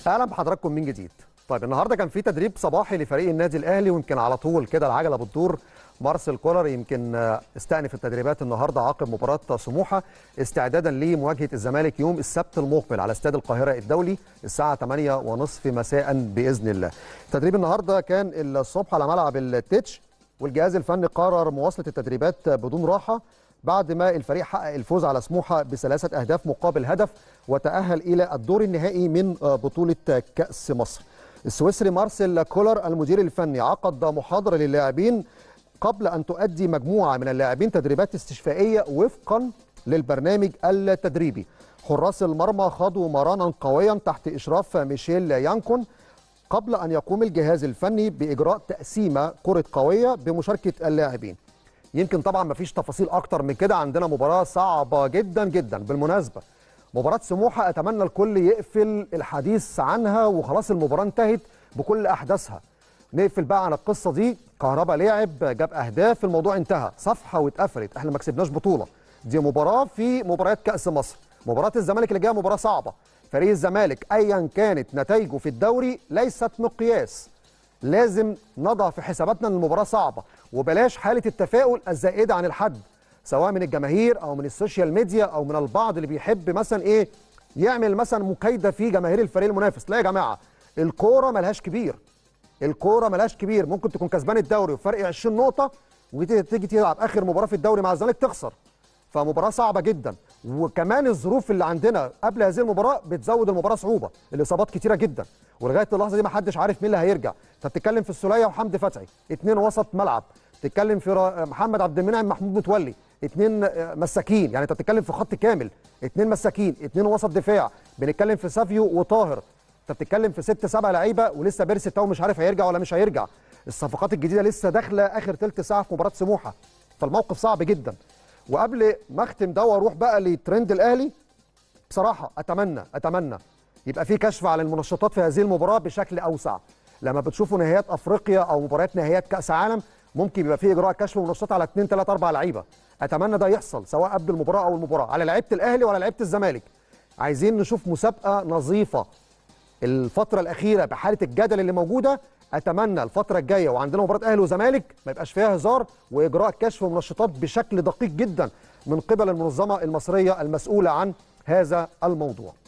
اهلا بحضراتكم من جديد طيب النهارده كان في تدريب صباحي لفريق النادي الاهلي ويمكن على طول كده العجله بتدور مارسيل كولر يمكن استأنف التدريبات النهارده عقب مباراه سموحه استعدادا لمواجهه الزمالك يوم السبت المقبل على استاد القاهره الدولي الساعه 8:30 مساء باذن الله. تدريب النهارده كان الصبح على ملعب التتش والجهاز الفني قرر مواصله التدريبات بدون راحه بعد ما الفريق حقق الفوز على سموحه بثلاثه اهداف مقابل هدف وتاهل الى الدور النهائي من بطوله كاس مصر. السويسري مارسيل كولر المدير الفني عقد محاضره للاعبين قبل ان تؤدي مجموعه من اللاعبين تدريبات استشفائيه وفقا للبرنامج التدريبي. حراس المرمى خاضوا مرانا قويا تحت اشراف ميشيل يانكون قبل ان يقوم الجهاز الفني باجراء تقسيمه كره قويه بمشاركه اللاعبين. يمكن طبعا ما فيش تفاصيل اكتر من كده عندنا مباراه صعبه جدا جدا بالمناسبه مباراه سموحه اتمنى الكل يقفل الحديث عنها وخلاص المباراه انتهت بكل احداثها نقفل بقى عن القصه دي كهربا لعب جاب اهداف الموضوع انتهى صفحه واتقفلت احنا ما كسبناش بطوله دي مباراه في مباريات كاس مصر مباراه الزمالك اللي جايه مباراه صعبه فريق الزمالك ايا كانت نتائجه في الدوري ليست مقياس لازم نضع في حساباتنا ان المباراه صعبه وبلاش حاله التفاؤل الزائده عن الحد سواء من الجماهير او من السوشيال ميديا او من البعض اللي بيحب مثلا ايه يعمل مثلا مكايده في جماهير الفريق المنافس لا يا جماعه الكوره ملهاش كبير الكوره ملهاش كبير ممكن تكون كسبان الدوري وفرق 20 نقطه وتيجي تلعب اخر مباراه في الدوري مع الزمالك تخسر فمباراه صعبه جدا وكمان الظروف اللي عندنا قبل هذه المباراه بتزود المباراه صعوبه الاصابات كتيره جدا ولغايه اللحظه دي ما حدش عارف مين اللي هيرجع انت بتتكلم في السوليه وحمدي فتحي اثنين وسط ملعب بتتكلم في محمد عبد المنعم محمود متولي اثنين مساكين يعني انت بتتكلم في خط كامل اثنين مساكين اثنين وسط دفاع بنتكلم في سافيو وطاهر انت بتتكلم في ست سبع لعيبه ولسه بيرسي تاو مش عارف هيرجع ولا مش هيرجع الصفقات الجديده لسه داخله اخر ثلث ساعه في مباراه سموحه فالموقف صعب جدا وقبل ما اختم ده واروح بقى لترند الاهلي بصراحه اتمنى اتمنى يبقى في كشف على المنشطات في هذه المباراه بشكل اوسع لما بتشوفوا نهائيات افريقيا او مباريات نهائيات كاس عالم ممكن يبقى في اجراء كشف ومنشطات على 2 3 4 لعيبه اتمنى ده يحصل سواء قبل المباراه او المباراه على لعيبه الاهلي ولا لعيبه الزمالك عايزين نشوف مسابقه نظيفه الفتره الاخيره بحاله الجدل اللي موجوده اتمنى الفتره الجايه وعندنا مباراه اهلي وزمالك ما يبقاش فيها هزار واجراء كشف ومنشطات بشكل دقيق جدا من قبل المنظمه المصريه المسؤوله عن هذا الموضوع